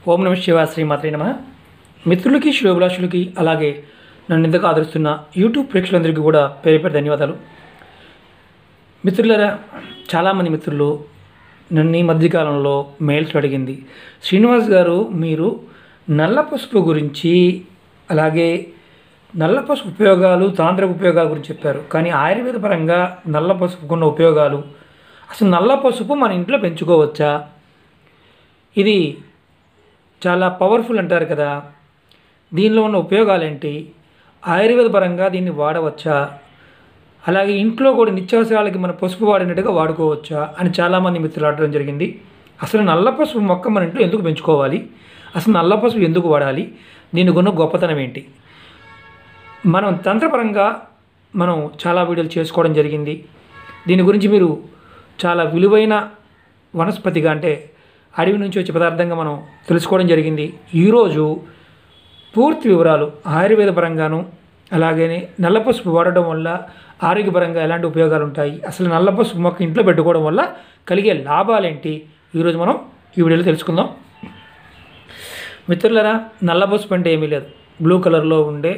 ఓం నమ శివ శ్రీమాత్రి నమ మిత్రులకి శ్రోభిలాషులకి అలాగే నన్ను ఇంతగా ఆదరిస్తున్న యూట్యూబ్ ప్రేక్షకులందరికీ కూడా పేరు పేరు ధన్యవాదాలు మిత్రులరా చాలామంది మిత్రులు నన్ను ఈ మధ్యకాలంలో మెయిల్స్ అడిగింది శ్రీనివాస్ గారు మీరు నల్ల పసుపు గురించి అలాగే నల్ల పసుపు ఉపయోగాలు తాంత్రిక ఉపయోగాల గురించి చెప్పారు కానీ ఆయుర్వేద పరంగా నల్ల పసుపుకున్న ఉపయోగాలు అసలు నల్ల పసుపు మన ఇంట్లో పెంచుకోవచ్చా ఇది చాలా పవర్ఫుల్ అంటారు కదా దీనిలో ఉన్న ఉపయోగాలు ఏంటి ఆయుర్వేద పరంగా దీన్ని వాడవచ్చా అలాగే ఇంట్లో కూడా నిత్యావసరాలకి మన పసుపు వాడినట్టుగా వాడుకోవచ్చా అని చాలామంది మిత్రులు అడగడం జరిగింది అసలు నల్ల పసుపు మొక్క మన ఇంట్లో ఎందుకు పెంచుకోవాలి అసలు నల్ల పసుపు ఎందుకు వాడాలి దీనికి ఉన్న గొప్పతనం ఏంటి మనం తంత్రపరంగా మనం చాలా వీడియోలు చేసుకోవడం జరిగింది దీని గురించి మీరు చాలా విలువైన వనస్పతిగా అంటే అడవి నుంచి వచ్చే పదార్థంగా మనం తెలుసుకోవడం జరిగింది ఈరోజు పూర్తి వివరాలు ఆయుర్వేద పరంగాను అలాగే నల్ల పసుపు వాడడం వల్ల ఆరోగ్యపరంగా ఎలాంటి ఉపయోగాలు ఉంటాయి అసలు నల్ల పసుపు మొక్క ఇంట్లో పెట్టుకోవడం వల్ల కలిగే లాభాలేంటి ఈరోజు మనం ఈ వీడియోలో తెలుసుకుందాం మిత్రులరా నల్ల పసుపు అంటే ఏమీ లేదు బ్లూ కలర్లో ఉండే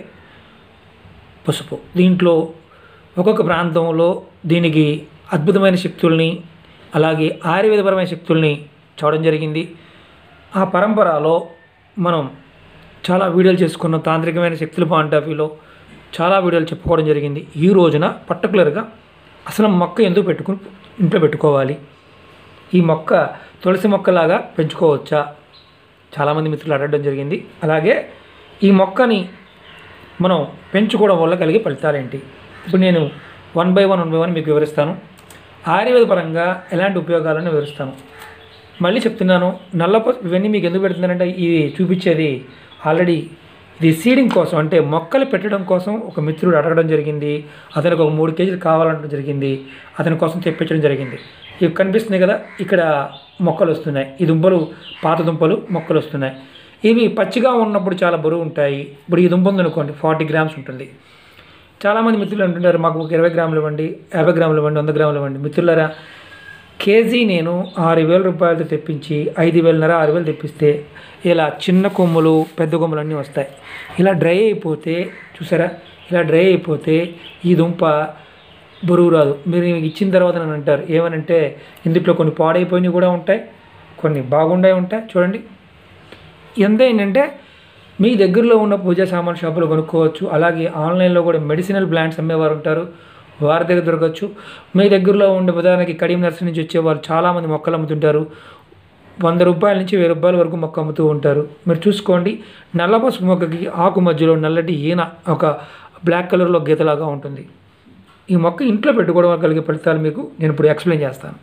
పసుపు దీంట్లో ఒక్కొక్క ప్రాంతంలో దీనికి అద్భుతమైన శక్తుల్ని అలాగే ఆయుర్వేదపరమైన శక్తుల్ని చూడడం జరిగింది ఆ పరంపరలో మనం చాలా వీడియోలు చేసుకున్నాం తాంత్రికమైన శక్తుల పాయింట్ ఆఫ్ వ్యూలో చాలా వీడియోలు చెప్పుకోవడం జరిగింది ఈ రోజున పర్టికులర్గా అసలు మొక్క ఎందుకు పెట్టుకుని ఇంట్లో పెట్టుకోవాలి ఈ మొక్క తులసి మొక్కలాగా పెంచుకోవచ్చా చాలామంది మిత్రులు అడగడం జరిగింది అలాగే ఈ మొక్కని మనం పెంచుకోవడం వల్ల కలిగే ఫలితాలేంటి ఇప్పుడు నేను one by one one by one మీకు వివరిస్తాను ఆయుర్వేద పరంగా ఎలాంటి ఉపయోగాలను వివరిస్తాను మళ్ళీ చెప్తున్నాను నల్ల పసుపు ఇవన్నీ మీకు ఎందుకు పెడుతున్నానంటే ఇది చూపించేది ఆల్రెడీ ఇది సీడింగ్ కోసం అంటే మొక్కలు పెట్టడం కోసం ఒక మిత్రుడు అడగడం జరిగింది అతనికి ఒక మూడు కేజీలు కావాలనడం జరిగింది అతని కోసం తెప్పించడం జరిగింది ఇవి కనిపిస్తున్నాయి కదా ఇక్కడ మొక్కలు వస్తున్నాయి ఈ దుంపలు పాత దుంపలు మొక్కలు వస్తున్నాయి ఇవి పచ్చిగా ఉన్నప్పుడు చాలా బరువు ఉంటాయి ఇప్పుడు ఈ దుంప ఉందనుకోండి ఫార్టీ గ్రామ్స్ ఉంటుంది చాలామంది మిత్రులు అంటుంటారు మాకు ఒక ఇరవై గ్రాములు ఇవ్వండి యాభై గ్రాములు ఇవ్వండి వంద గ్రాములు ఇవ్వండి మిత్రులరా కేజీ నేను ఆరు వేల రూపాయలతో తెప్పించి ఐదు వేలన్నర ఆరు వేలు తెప్పిస్తే ఇలా చిన్న కొమ్ములు పెద్ద కొమ్ములు అన్నీ వస్తాయి ఇలా డ్రై అయిపోతే చూసారా ఇలా డ్రై అయిపోతే ఈ దుంప బరువు రాదు మీరు మీకు ఇచ్చిన తర్వాత నన్ను అంటారు ఏమనంటే ఇందులో కొన్ని పాడైపోయినవి కూడా ఉంటాయి కొన్ని బాగుండే ఉంటాయి చూడండి ఎంత ఏంటంటే మీ దగ్గరలో ఉన్న పూజా సామాన్ షాపులో కొనుక్కోవచ్చు అలాగే ఆన్లైన్లో కూడా మెడిసినల్ ప్లాంట్స్ అమ్మేవారు ఉంటారు వారి దగ్గర దొరకచ్చు మీ దగ్గరలో ఉండే ఉదాహరణకి కడియం నర్సరీ నుంచి వచ్చేవారు చాలామంది మొక్కలు అమ్ముతుంటారు వంద రూపాయల నుంచి వెయ్యి రూపాయల వరకు మొక్క అమ్ముతూ ఉంటారు మీరు చూసుకోండి నల్ల పసుపు మొక్కకి ఆకు మధ్యలో నల్లటి ఈన ఒక బ్లాక్ కలర్లో గీతలాగా ఉంటుంది ఈ మొక్క ఇంట్లో పెట్టుకోవడం వల్ల కలిగే ఫలితాలు మీకు నేను ఇప్పుడు ఎక్స్ప్లెయిన్ చేస్తాను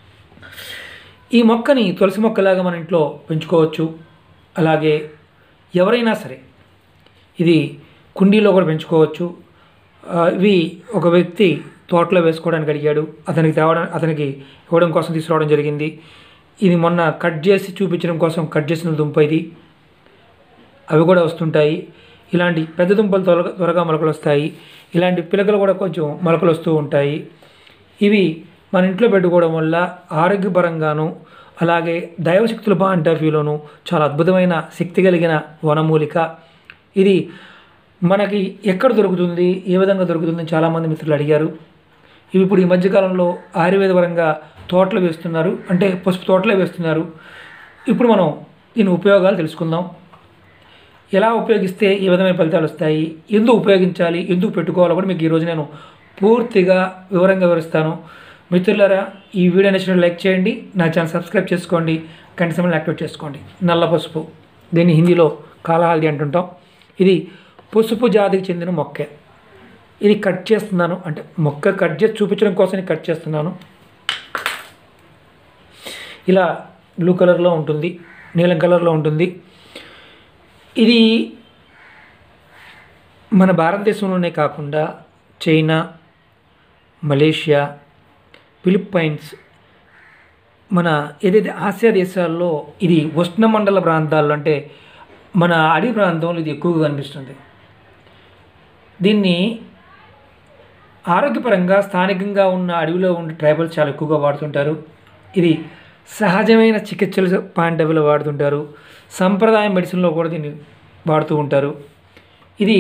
ఈ మొక్కని తులసి మొక్కలాగా మన ఇంట్లో పెంచుకోవచ్చు అలాగే ఎవరైనా సరే ఇది కుండీలో కూడా పెంచుకోవచ్చు ఆ, ఇవి ఒక వ్యక్తి తోటలో వేసుకోవడానికి అడిగాడు అతనికి తేవడం అతనికి ఇవ్వడం కోసం తీసుకురావడం జరిగింది ఇది మొన్న కట్ చేసి చూపించడం కోసం కట్ చేసిన దుంప ఇది అవి కూడా వస్తుంటాయి ఇలాంటి పెద్ద దుంపలు త్వరగా త్వరగా మొలకలు వస్తాయి ఇలాంటి పిలకలు కూడా కొంచెం మొలకలు వస్తూ ఉంటాయి ఇవి మన ఇంట్లో పెట్టుకోవడం వల్ల ఆరోగ్యపరంగాను అలాగే దైవశక్తుల పాయింట్ ఆఫ్ వ్యూలోను చాలా అద్భుతమైన శక్తి కలిగిన వనమూలిక ఇది మనకి ఎక్కడ దొరుకుతుంది ఏ విధంగా దొరుకుతుంది అని చాలామంది మిత్రులు అడిగారు ఇవి ఇప్పుడు ఈ మధ్యకాలంలో ఆయుర్వేద పరంగా తోటలు వేస్తున్నారు అంటే పసుపు తోటలే వేస్తున్నారు ఇప్పుడు మనం దీని ఉపయోగాలు తెలుసుకుందాం ఎలా ఉపయోగిస్తే ఏ విధమైన ఫలితాలు వస్తాయి ఎందుకు ఉపయోగించాలి ఎందుకు పెట్టుకోవాలో కూడా మీకు ఈరోజు నేను పూర్తిగా వివరంగా వివరిస్తాను మిత్రులారా ఈ వీడియో నచ్చిన లైక్ చేయండి నా ఛానల్ సబ్స్క్రైబ్ చేసుకోండి గంట సమయంలో యాక్టివేట్ చేసుకోండి నల్ల పసుపు దీన్ని హిందీలో కాలహాల్ది అంటుంటాం ఇది పసుపు జాతికి చెందిన మొక్క ఇది కట్ చేస్తున్నాను అంటే మొక్క కట్ చేసి చూపించడం కోసం నేను కట్ చేస్తున్నాను ఇలా బ్లూ కలర్లో ఉంటుంది నీలం కలర్లో ఉంటుంది ఇది మన భారతదేశంలోనే కాకుండా చైనా మలేషియా ఫిలిప్పైన్స్ మన ఏదైతే ఆసియా దేశాల్లో ఇది ఉష్ణమండల ప్రాంతాల్లో అంటే మన అడవి ప్రాంతంలో ఇది ఎక్కువగా కనిపిస్తుంది దీన్ని ఆరోగ్యపరంగా స్థానికంగా ఉన్న అడవిలో ఉండే ట్రైబల్స్ చాలా ఎక్కువగా వాడుతుంటారు ఇది సహజమైన చికిత్సల పాయింట్ ఆఫ్ వ్యూలో వాడుతుంటారు సంప్రదాయ మెడిసిన్లో కూడా దీన్ని వాడుతూ ఉంటారు ఇది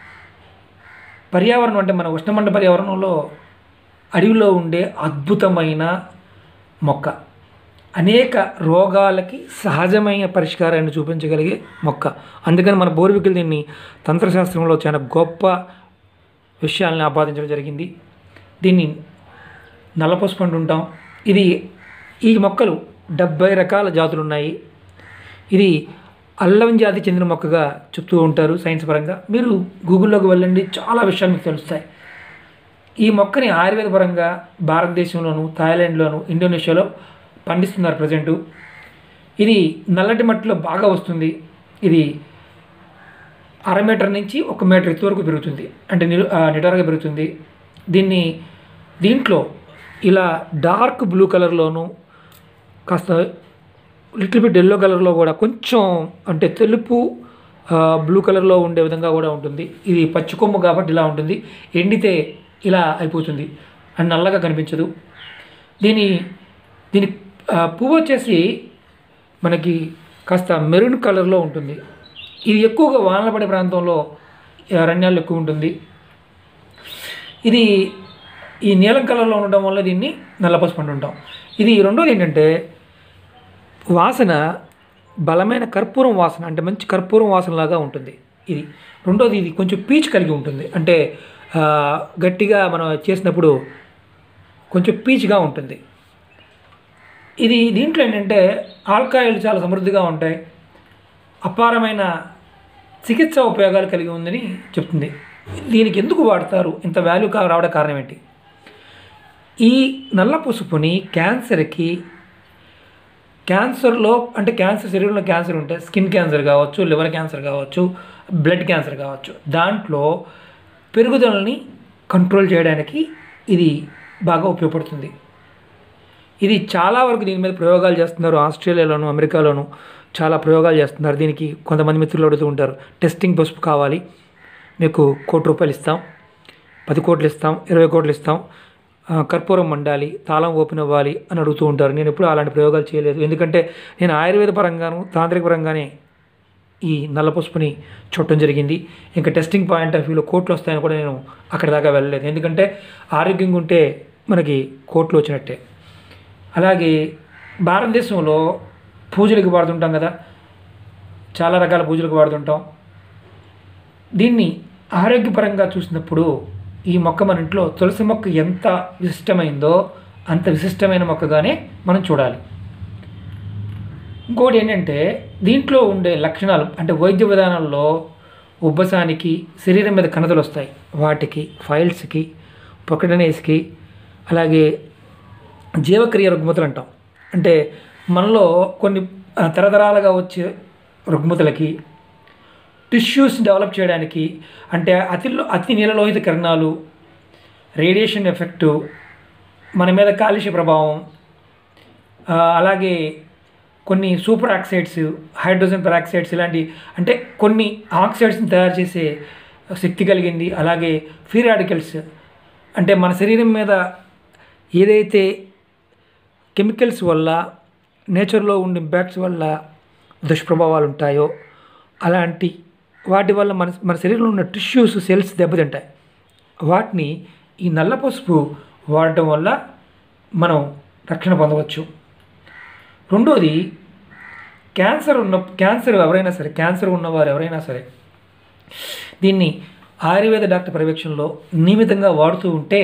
పర్యావరణం అంటే మన ఉష్ణమండ పర్యావరణంలో అడవిలో ఉండే అద్భుతమైన మొక్క అనేక రోగాలకి సహజమైన పరిష్కారాన్ని చూపించగలిగే మొక్క అందుకని మన పూర్వీకులు దీన్ని తంత్రశాస్త్రంలో చాలా గొప్ప విషయాలను ఆపాదించడం జరిగింది దీన్ని నల్లపసుపు అంటుంటాం ఇది ఈ మొక్కలు డెబ్బై రకాల జాతులు ఉన్నాయి ఇది అల్లం జాతి చెందిన మొక్కగా చెప్తూ ఉంటారు సైన్స్ పరంగా మీరు గూగుల్లోకి వెళ్ళండి చాలా విషయాలు మీకు తెలుస్తాయి ఈ మొక్కని ఆయుర్వేద పరంగా భారతదేశంలోను థాయిలాండ్లోను ఇండోనేషియాలో పండిస్తున్నారు ప్రజెంటు ఇది నల్లటి మట్టిలో బాగా వస్తుంది ఇది అర మీటర్ నుంచి ఒక మీటర్ ఎత్తు వరకు పెరుగుతుంది అంటే నిలు ఆ, నిటారుగా పెరుగుతుంది దీన్ని దీంట్లో ఇలా డార్క్ బ్లూ కలర్లోను కాస్త లిటిల్ బిట్ ఎల్లో కలర్లో కూడా కొంచెం అంటే తెలుపు ఆ, బ్లూ కలర్లో ఉండే విధంగా కూడా ఉంటుంది ఇది పచ్చి కొమ్ము కాబట్టి ఇలా ఉంటుంది ఎండితే ఇలా అయిపోతుంది అండ్ నల్లగా కనిపించదు దీని దీని ఆ, పువ్వు వచ్చేసి మనకి కాస్త మెరూన్ కలర్లో ఉంటుంది ఇది ఎక్కువగా వానలు పడే ప్రాంతంలో ఈ అరణ్యాల్లో ఎక్కువ ఉంటుంది ఇది ఈ నీలం కలర్లో ఉండడం వల్ల దీన్ని నల్లపసుపు అంటుంటాం ఇది రెండోది ఏంటంటే వాసన బలమైన కర్పూరం వాసన అంటే మంచి కర్పూరం వాసనలాగా ఉంటుంది ఇది రెండోది ఇది కొంచెం పీచు కలిగి ఉంటుంది అంటే ఆ, గట్టిగా మనం చేసినప్పుడు కొంచెం పీచుగా ఉంటుంది ఇది దీంట్లో ఏంటంటే ఆల్కాయిల్ చాలా సమృద్ధిగా ఉంటాయి అపారమైన చికిత్సా ఉపయోగాలు కలిగి ఉందని చెప్తుంది దీనికి ఎందుకు వాడతారు ఇంత వాల్యూ కా రావడం కారణం ఏంటి ఈ నల్ల పసుపుని క్యాన్సర్కి క్యాన్సర్లో అంటే క్యాన్సర్ శరీరంలో క్యాన్సర్ ఉంటే స్కిన్ క్యాన్సర్ కావచ్చు లివర్ క్యాన్సర్ కావచ్చు బ్లడ్ క్యాన్సర్ కావచ్చు దాంట్లో పెరుగుదలని కంట్రోల్ చేయడానికి ఇది బాగా ఉపయోగపడుతుంది ఇది చాలా వరకు దీని మీద ప్రయోగాలు చేస్తున్నారు ఆస్ట్రేలియాలోను అమెరికాలోను చాలా ప్రయోగాలు చేస్తున్నారు దీనికి కొంతమంది మిత్రులు అడుగుతూ ఉంటారు టెస్టింగ్ పసుపు కావాలి మీకు కోటి రూపాయలు ఇస్తాం పది కోట్లు ఇస్తాం ఇరవై కోట్లు ఇస్తాం ఆ, కర్పూరం మండాలి తాళం ఓపెన్ అవ్వాలి అని అడుగుతూ ఉంటారు నేను ఎప్పుడు అలాంటి ప్రయోగాలు చేయలేదు ఎందుకంటే నేను ఆయుర్వేద పరంగాను తాంత్రిక పరంగానే ఈ నల్ల పసుపుని చూడటం జరిగింది ఇంకా టెస్టింగ్ పాయింట్ ఆఫ్ వ్యూలో కోట్లు వస్తాయని కూడా నేను అక్కడి దాకా వెళ్ళలేదు ఎందుకంటే ఆరోగ్యంగా ఉంటే మనకి కోట్లు వచ్చినట్టే అలాగే భారతదేశంలో పూజలకు వాడుతుంటాం కదా చాలా రకాల పూజలకు వాడుతుంటాం దీన్ని ఆరోగ్యపరంగా చూసినప్పుడు ఈ మొక్క మన ఇంట్లో తులసి మొక్క ఎంత విశిష్టమైందో అంత విశిష్టమైన మొక్కగానే మనం చూడాలి ఇంకోటి ఏంటంటే దీంట్లో ఉండే లక్షణాలు అంటే వైద్య విధానంలో ఉబ్బసానికి శరీరం మీద కణతలు వస్తాయి వాటికి ఫైల్స్కి పొకటనేస్కి అలాగే జీవక్రియ రుగ్మతలు అంటాం అంటే మనలో కొన్ని ఆ, తరతరాలుగా వచ్చే రుగ్మతలకి టిష్యూస్ డెవలప్ చేయడానికి అంటే అతి అతి నీలలోహిత కిరణాలు రేడియేషన్ ఎఫెక్టు మన మీద కాలుష్య ప్రభావం ఆ, అలాగే కొన్ని సూపర్ ఆక్సైడ్స్ హైడ్రోజన్ పెరాక్సైడ్స్ ఇలాంటి అంటే కొన్ని ఆక్సైడ్స్ని తయారు చేసే శక్తి కలిగింది అలాగే ఫ్రీ రాడికల్స్ అంటే మన శరీరం మీద ఏదైతే కెమికల్స్ వల్ల నేచర్లో ఉండే ఇంపాక్ట్స్ వల్ల దుష్ప్రభావాలు ఉంటాయో అలాంటి వాటి వల్ల మన మన శరీరంలో ఉన్న టిష్యూస్ సెల్స్ దెబ్బతింటాయి వాటిని ఈ నల్ల పసుపు వాడటం వల్ల మనం రక్షణ పొందవచ్చు రెండోది క్యాన్సర్ ఉన్న క్యాన్సర్ ఎవరైనా సరే క్యాన్సర్ ఉన్నవారు ఎవరైనా సరే దీన్ని ఆయుర్వేద డాక్టర్ పర్యవేక్షణలో నియమితంగా వాడుతూ ఉంటే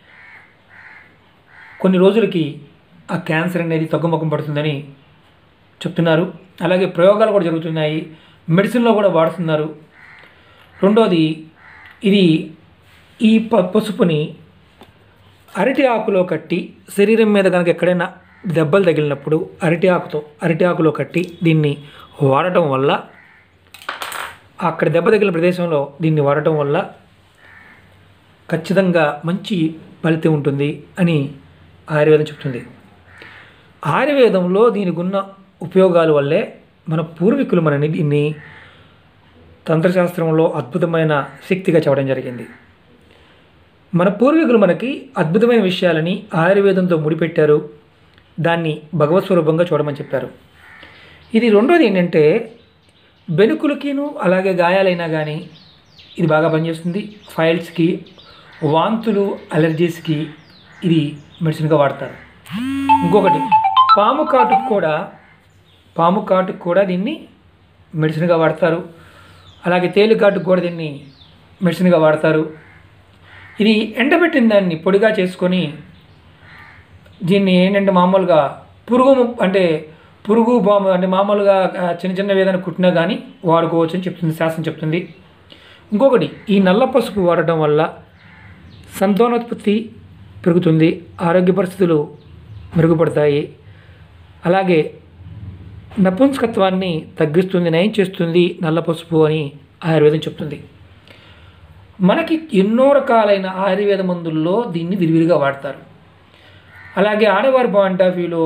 కొన్ని రోజులకి ఆ క్యాన్సర్ అనేది తగ్గుముఖం పడుతుందని చెప్తున్నారు అలాగే ప్రయోగాలు కూడా జరుగుతున్నాయి మెడిసిన్లో కూడా వాడుతున్నారు రెండోది ఇది ఈ ప పసుపుని అరటి ఆకులో కట్టి శరీరం మీద కనుక ఎక్కడైనా దెబ్బలు తగిలినప్పుడు అరటి ఆకుతో అరటి ఆకులో కట్టి దీన్ని వాడటం వల్ల అక్కడ దెబ్బ తగిలిన ప్రదేశంలో దీన్ని వాడటం వల్ల ఖచ్చితంగా మంచి ఫలితం ఉంటుంది అని ఆయుర్వేదం చెప్తుంది ఆయుర్వేదంలో దీనికి ఉన్న ఉపయోగాల వల్లే మన పూర్వీకులు మనని దీన్ని తంత్రశాస్త్రంలో అద్భుతమైన శక్తిగా చెప్పడం జరిగింది మన పూర్వీకులు మనకి అద్భుతమైన విషయాలని ఆయుర్వేదంతో ముడిపెట్టారు దాన్ని భగవత్ స్వరూపంగా చూడమని చెప్పారు ఇది రెండోది ఏంటంటే బెనుకులకిను అలాగే గాయాలైనా కానీ ఇది బాగా పనిచేస్తుంది ఫైల్స్కి వాంతులు అలర్జీస్కి ఇది మెడిసిన్గా వాడతారు ఇంకొకటి పాము కాటుకు కూడా పాము కాటుకు కూడా దీన్ని మెడిసిన్గా వాడతారు అలాగే తేలు కాటుకు కూడా దీన్ని మెడిసిన్గా వాడతారు ఇది ఎండబెట్టిన దాన్ని పొడిగా చేసుకొని దీన్ని ఏంటంటే మామూలుగా పురుగు ము- అంటే పురుగు బాంబు అంటే మామూలుగా ఆ, చిన్న చిన్న ఏదైనా కుట్టినా కానీ వాడుకోవచ్చు అని చెప్తుంది శాస్త్రం చెప్తుంది ఇంకొకటి ఈ నల్ల పసుపు వాడటం వల్ల సంతానోత్పత్తి పెరుగుతుంది ఆరోగ్య పరిస్థితులు మెరుగుపడతాయి అలాగే నపుంసకత్వాన్ని తగ్గిస్తుంది నయం చేస్తుంది నల్ల పసుపు అని ఆయుర్వేదం చెప్తుంది మనకి ఎన్నో రకాలైన ఆయుర్వేద మందుల్లో దీన్ని విరివిరిగా వాడతారు అలాగే ఆడవారి పాయింట్ ఆఫ్ వ్యూలో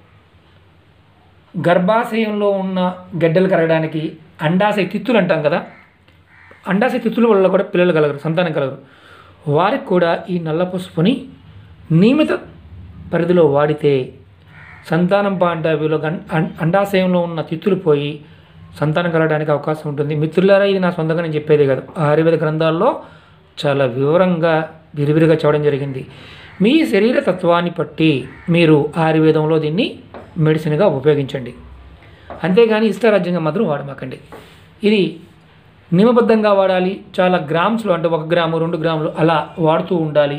గర్భాశయంలో ఉన్న గడ్డలు కరగడానికి అండాశయ తిత్తులు అంటాం కదా అండాశయ తిత్తుల వల్ల కూడా పిల్లలు కలగరు సంతానం కలగరు వారికి కూడా ఈ నల్ల పసుపుని నియమిత పరిధిలో వాడితే సంతానం పాయింట్ ఆఫ్ వ్యూలో గన్- అం- అండాశయంలో ఉన్న తిత్తులు పోయి సంతానం కలగడానికి అవకాశం ఉంటుంది మిత్రులారా ఇది నా సొంతంగా నేను చెప్పేది కాదు ఆయుర్వేద గ్రంథాల్లో చాలా వివరంగా విరివిరిగా చెప్పడం జరిగింది మీ శరీర తత్వాన్ని బట్టి మీరు ఆయుర్వేదంలో దీన్ని మెడిసిన్గా ఉపయోగించండి అంతేగాని ఇష్టారాజ్యంగా మాత్రం వాడమాకండి ఇది నియమబద్ధంగా వాడాలి చాలా గ్రామ్స్లో అంటే ఒక గ్రాము రెండు గ్రాములు అలా వాడుతూ ఉండాలి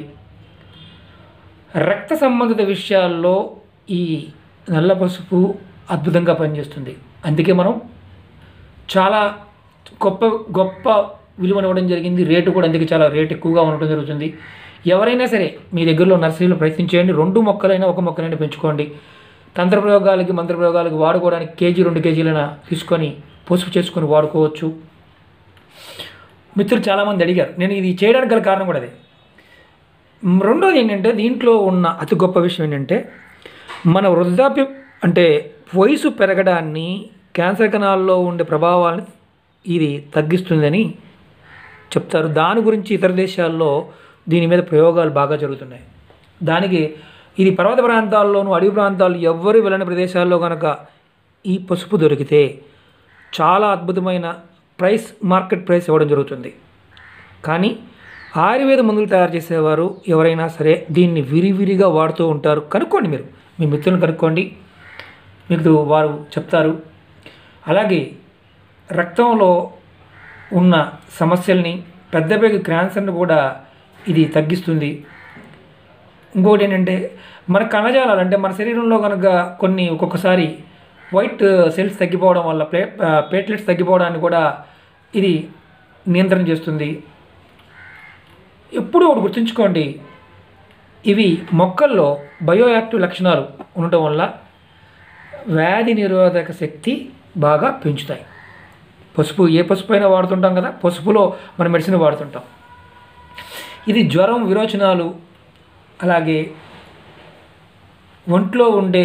రక్త సంబంధిత విషయాల్లో ఈ నల్ల పసుపు అద్భుతంగా పనిచేస్తుంది అందుకే మనం చాలా గొప్ప గొప్ప విలువనివ్వడం జరిగింది రేటు కూడా అందుకే చాలా రేటు ఎక్కువగా ఉండటం జరుగుతుంది ఎవరైనా సరే మీ దగ్గరలో నర్సరీలో ప్రయత్నం చేయండి రెండు మొక్కలైనా ఒక మొక్కలైనా పెంచుకోండి తంత్ర ప్రయోగాలకి మంత్ర ప్రయోగాలకి వాడుకోవడానికి కేజీ రెండు కేజీలైనా తీసుకొని పసుపు చేసుకొని వాడుకోవచ్చు మిత్రులు చాలామంది అడిగారు నేను ఇది చేయడానికి గల కారణం కూడా అదే మ్, రెండోది ఏంటంటే దీంట్లో ఉన్న అతి గొప్ప విషయం ఏంటంటే మన వృద్ధాప్యం అంటే వయసు పెరగడాన్ని క్యాన్సర్ కణాల్లో ఉండే ప్రభావాన్ని ఇది తగ్గిస్తుందని చెప్తారు దాని గురించి ఇతర దేశాల్లో దీని మీద ప్రయోగాలు బాగా జరుగుతున్నాయి దానికి ఇది పర్వత ప్రాంతాల్లోనూ అడవి ప్రాంతాల్లో ఎవ్వరు వెళ్ళని ప్రదేశాల్లో కనుక ఈ పసుపు దొరికితే చాలా అద్భుతమైన ప్రైస్ మార్కెట్ ప్రైస్ ఇవ్వడం జరుగుతుంది కానీ ఆయుర్వేద మందులు తయారు చేసేవారు ఎవరైనా సరే దీన్ని విరివిరిగా వాడుతూ ఉంటారు కనుక్కోండి మీరు మీ మిత్రులను కనుక్కోండి మీకు వారు చెప్తారు అలాగే రక్తంలో ఉన్న సమస్యల్ని పెద్ద పెద్ద క్యాన్సర్ని కూడా ఇది తగ్గిస్తుంది ఇంకోటి ఏంటంటే మన కణజాలాలు అంటే మన శరీరంలో కనుక కొన్ని ఒక్కొక్కసారి వైట్ సెల్స్ తగ్గిపోవడం వల్ల ప్లే ప్లేట్లెట్స్ తగ్గిపోవడాన్ని కూడా ఇది నియంత్రణ చేస్తుంది ఎప్పుడూ ఒకటి గుర్తుంచుకోండి ఇవి మొక్కల్లో బయోయాక్టివ్ లక్షణాలు ఉండటం వల్ల వ్యాధి నిరోధక శక్తి బాగా పెంచుతాయి పసుపు ఏ పసుపు అయినా వాడుతుంటాం కదా పసుపులో మన మెడిసిన్ వాడుతుంటాం ఇది జ్వరం విరోచనాలు అలాగే ఒంట్లో ఉండే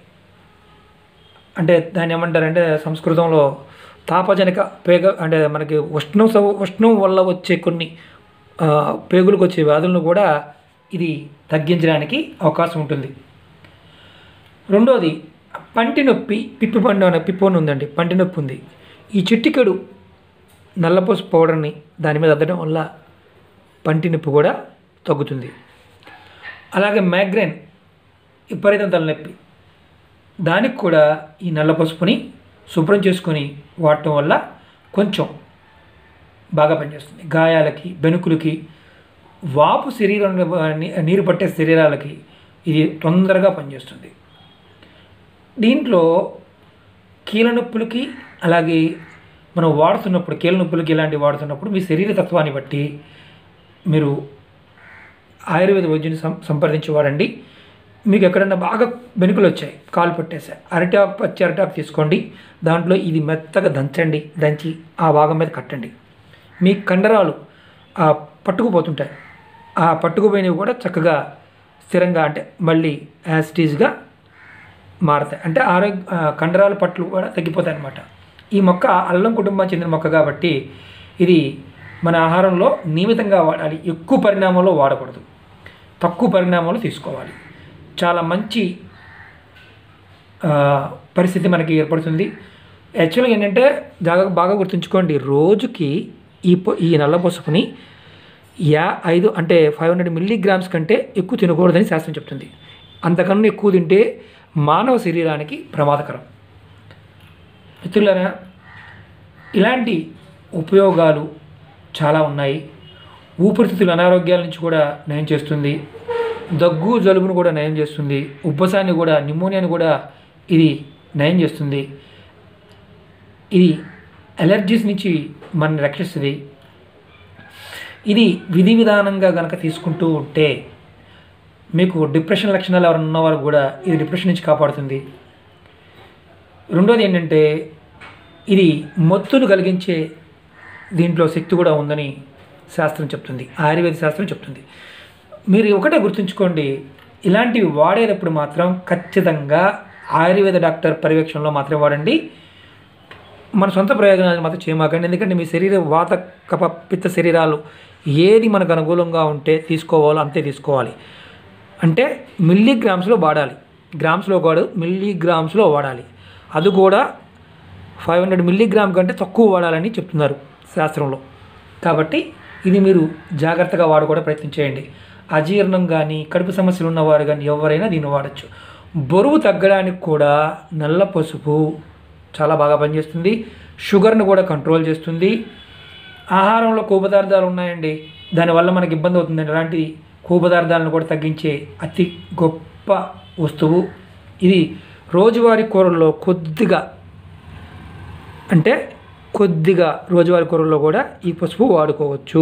అంటే దాన్ని ఏమంటారంటే సంస్కృతంలో తాపజనక పేగ అంటే మనకి ఉష్ణం సవ- ఉష్ణం వల్ల వచ్చే కొన్ని ఆ, పేగులకు వచ్చే వ్యాధులను కూడా ఇది తగ్గించడానికి అవకాశం ఉంటుంది రెండోది పంటి నొప్పి పిప్పి పండు అనే పిప్పొని ఉందండి పంటి నొప్పి ఉంది ఈ చిట్టికెడు నల్లపూస పౌడర్ని దాని మీద అద్దడం వల్ల పంటి నొప్పి కూడా తగ్గుతుంది అలాగే మైగ్రేన్ విపరీతం తలనొప్పి దానికి కూడా ఈ నల్ల పసుపుని శుభ్రం చేసుకొని వాడటం వల్ల కొంచెం బాగా పనిచేస్తుంది గాయాలకి బెనుకులకి వాపు శరీరం నీరు పట్టే శరీరాలకి ఇది తొందరగా పనిచేస్తుంది దీంట్లో కీళ్ళ నొప్పులకి అలాగే మనం వాడుతున్నప్పుడు కీళ్ళ నొప్పులకి ఇలాంటివి వాడుతున్నప్పుడు మీ శరీర తత్వాన్ని బట్టి మీరు ఆయుర్వేద వైద్యుని సం సంప్రదించి వాడండి మీకు ఎక్కడన్నా బాగా బెనుకులు వచ్చాయి కాలు పట్టేసాయి అరిటాకు పచ్చి అరిటాకు తీసుకోండి దాంట్లో ఇది మెత్తగా దంచండి దంచి ఆ భాగం మీద కట్టండి మీ కండరాలు ఆ పట్టుకుపోతుంటాయి ఆ పట్టుకుపోయినవి కూడా చక్కగా స్థిరంగా అంటే మళ్ళీ యాసిటీస్గా మారతాయి అంటే ఆరోగ్య ఆ, కండరాల పట్లు కూడా తగ్గిపోతాయి అన్నమాట ఈ మొక్క అల్లం కుటుంబానికి చెందిన మొక్క కాబట్టి ఇది మన ఆహారంలో నియమితంగా వాడాలి ఎక్కువ పరిణామంలో వాడకూడదు తక్కువ పరిణామంలో తీసుకోవాలి చాలా మంచి ఆ, పరిస్థితి మనకి ఏర్పడుతుంది యాక్చువల్గా ఏంటంటే బాగా బాగా గుర్తుంచుకోండి రోజుకి ఈ పొ- ఈ నల్ల పసుపుని యా ఐదు అంటే ఫైవ్ హండ్రెడ్ మిల్లీగ్రామ్స్ కంటే ఎక్కువ తినకూడదని శాస్త్రం చెప్తుంది అంతకన్నా ఎక్కువ తింటే మానవ శరీరానికి ప్రమాదకరం మిత్రులారా ఇలాంటి ఉపయోగాలు చాలా ఉన్నాయి ఊపిరితిత్తుల అనారోగ్యాల నుంచి కూడా నయం చేస్తుంది దగ్గు జలుబును కూడా నయం చేస్తుంది ఉబ్బసాన్ని కూడా నిమోనియాని కూడా ఇది నయం చేస్తుంది ఇది అలర్జీస్ నుంచి మనని రక్షిస్తుంది ఇది విధి విధానంగా గనక తీసుకుంటూ ఉంటే మీకు డిప్రెషన్ లక్షణాలు ఎవరైనా ఉన్నవారు కూడా ఇది డిప్రెషన్ నుంచి కాపాడుతుంది రెండోది ఏంటంటే ఇది మత్తును కలిగించే దీంట్లో శక్తి కూడా ఉందని శాస్త్రం చెప్తుంది ఆయుర్వేద శాస్త్రం చెప్తుంది మీరు ఒకటే గుర్తుంచుకోండి ఇలాంటివి వాడేటప్పుడు మాత్రం ఖచ్చితంగా ఆయుర్వేద డాక్టర్ పర్యవేక్షణలో మాత్రమే వాడండి మన సొంత ప్రయోజనాలు మాత్రం చేయమాకండి ఎందుకంటే మీ శరీర వాత కప పిత్త శరీరాలు ఏది మనకు అనుకూలంగా ఉంటే తీసుకోవాలో అంతే తీసుకోవాలి అంటే మిల్లీగ్రామ్స్లో వాడాలి గ్రామ్స్లో కాదు మిల్లీగ్రామ్స్లో వాడాలి అది కూడా ఫైవ్ హండ్రెడ్ మిల్లీగ్రామ్ కంటే తక్కువ వాడాలని చెప్తున్నారు శాస్త్రంలో కాబట్టి ఇది మీరు జాగ్రత్తగా వాడుకోవడం ప్రయత్నం చేయండి అజీర్ణం కానీ కడుపు సమస్యలు ఉన్నవారు కానీ ఎవరైనా దీన్ని వాడచ్చు బరువు తగ్గడానికి కూడా నల్ల పసుపు చాలా బాగా పనిచేస్తుంది షుగర్ను కూడా కంట్రోల్ చేస్తుంది ఆహారంలో కొవ్వు పదార్థాలు ఉన్నాయండి దానివల్ల మనకి ఇబ్బంది అవుతుంది అలాంటి కొవ్వు పదార్థాలను కూడా తగ్గించే అతి గొప్ప వస్తువు ఇది రోజువారీ కూరల్లో కొద్దిగా అంటే కొద్దిగా రోజువారీ కూరల్లో కూడా ఈ పసుపు వాడుకోవచ్చు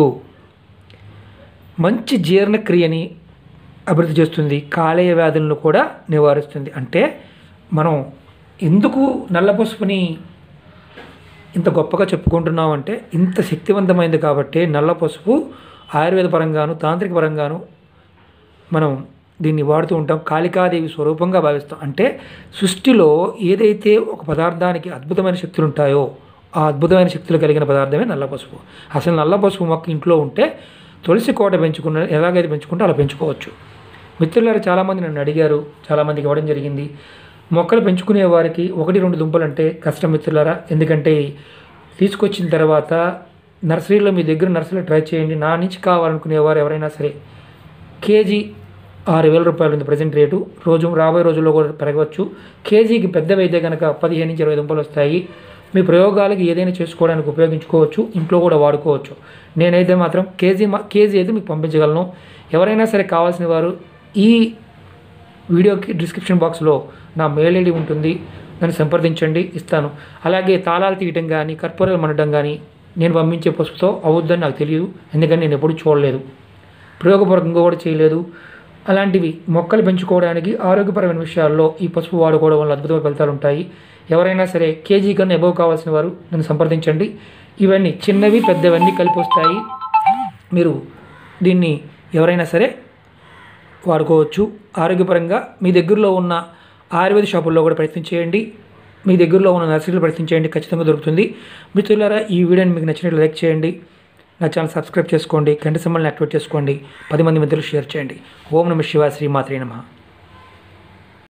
మంచి జీర్ణక్రియని అభివృద్ధి చేస్తుంది కాలేయ వ్యాధులను కూడా నివారిస్తుంది అంటే మనం ఎందుకు నల్ల పసుపుని ఇంత గొప్పగా చెప్పుకుంటున్నామంటే ఇంత శక్తివంతమైంది కాబట్టి నల్ల పసుపు ఆయుర్వేద పరంగాను తాంత్రిక పరంగాను మనం దీన్ని వాడుతూ ఉంటాం కాళికాదేవి స్వరూపంగా భావిస్తాం అంటే సృష్టిలో ఏదైతే ఒక పదార్థానికి అద్భుతమైన శక్తులు ఉంటాయో ఆ అద్భుతమైన శక్తులు కలిగిన పదార్థమే నల్ల పసుపు అసలు నల్ల పసుపు మొక్క ఇంట్లో ఉంటే తులసి కోట పెంచుకున్న ఎలాగైతే పెంచుకుంటే అలా పెంచుకోవచ్చు మిత్రులారు చాలామంది నన్ను అడిగారు చాలామందికి ఇవ్వడం జరిగింది మొక్కలు పెంచుకునే వారికి ఒకటి రెండు దుంపలు అంటే కష్టం మిత్రులారా ఎందుకంటే తీసుకొచ్చిన తర్వాత నర్సరీలో మీ దగ్గర నర్సరీలో ట్రై చేయండి నా నుంచి కావాలనుకునేవారు ఎవరైనా సరే కేజీ ఆరు వేల రూపాయలు ఉంది ప్రజెంట్ రేటు రోజు రాబోయే రోజుల్లో కూడా పెరగవచ్చు కేజీకి పెద్దవి అయితే కనుక పదిహేను నుంచి ఇరవై దుంపలు వస్తాయి మీ ప్రయోగాలకి ఏదైనా చేసుకోవడానికి ఉపయోగించుకోవచ్చు ఇంట్లో కూడా వాడుకోవచ్చు నేనైతే మాత్రం కేజీ మా కేజీ అయితే మీకు పంపించగలను ఎవరైనా సరే కావాల్సిన వారు ఈ వీడియోకి డిస్క్రిప్షన్ బాక్స్లో నా మెయిల్ ఐడి ఉంటుంది నన్ను సంప్రదించండి ఇస్తాను అలాగే తాళాలు తీయటం కానీ కర్పూరాలు మనడం కానీ నేను పంపించే పసుపుతో అవుద్దని నాకు తెలియదు ఎందుకంటే నేను ఎప్పుడూ చూడలేదు ప్రయోగపూర్వకంగా కూడా చేయలేదు అలాంటివి మొక్కలు పెంచుకోవడానికి ఆరోగ్యపరమైన విషయాల్లో ఈ పసుపు వాడుకోవడం వల్ల అద్భుతమైన ఫలితాలు ఉంటాయి ఎవరైనా సరే కేజీ కన్నా ఎబవ్ కావాల్సిన వారు నన్ను సంప్రదించండి ఇవన్నీ చిన్నవి పెద్దవన్నీ కలిపి వస్తాయి మీరు దీన్ని ఎవరైనా సరే వాడుకోవచ్చు ఆరోగ్యపరంగా మీ దగ్గరలో ఉన్న ఆయుర్వేద షాపుల్లో కూడా ప్రయత్నం చేయండి మీ దగ్గరలో ఉన్న నర్సరీలో ప్రయత్నం చేయండి ఖచ్చితంగా దొరుకుతుంది మిత్రులారా ఈ వీడియోని మీకు నచ్చినట్లు లైక్ చేయండి నా ఛానల్ సబ్స్క్రైబ్ చేసుకోండి గంట సంబంధాన్ని యాక్టివేట్ చేసుకోండి పది మంది మిత్రులు షేర్ చేయండి ఓం నమ శివ శ్రీమాత్రే నమ